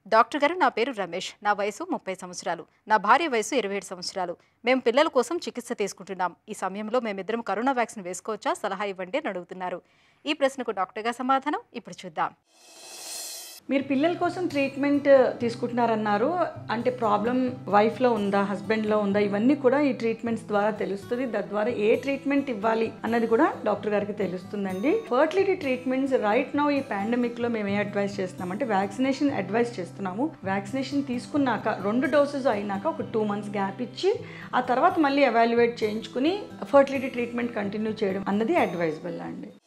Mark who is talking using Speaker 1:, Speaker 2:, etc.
Speaker 1: doctor గారు నా పేరు రమేష్ నా వయసు ముప్పై సంవత్సరాలు నా భార్య వయసు ఇరవై ఏడు సంవత్సరాలు మేము పిల్లల కోసం చికిత్స తీసుకుంటున్నాం ఈ సమయంలో మేమిద్దరం కరోనా వ్యాక్సిన్ వేసుకోవచ్చా సలహా ఇవ్వండి అని అడుగుతున్నారు ఈ ప్రశ్నకు డాక్టర్ గారి సమాధానం ఇప్పుడు చూద్దాం
Speaker 2: మీరు పిల్లల కోసం ట్రీట్మెంట్ తీసుకుంటున్నారన్నారు అంటే ప్రాబ్లం వైఫ్లో ఉందా హస్బెండ్లో ఉందా ఇవన్నీ కూడా ఈ ట్రీట్మెంట్స్ ద్వారా తెలుస్తుంది తద్వారా ఏ ట్రీట్మెంట్ ఇవ్వాలి అన్నది కూడా డాక్టర్ గారికి తెలుస్తుందండి ఫర్టిలిటీ ట్రీట్మెంట్స్ రైట్ నౌ ఈ పాండమిక్లో మేము ఏ అడ్వైస్ చేస్తున్నాం అంటే వ్యాక్సినేషన్ అడ్వైస్ చేస్తున్నాము వ్యాక్సినేషన్ తీసుకున్నాక రెండు డోసెస్ అయినాక ఒక టూ మంత్స్ గ్యాప్ ఇచ్చి ఆ తర్వాత మళ్ళీ ఎవాల్యుయేట్ చేయించుకుని ఫర్టిలిటీ ట్రీట్మెంట్ కంటిన్యూ చేయడం అన్నది అడ్వైజబుల్ అండి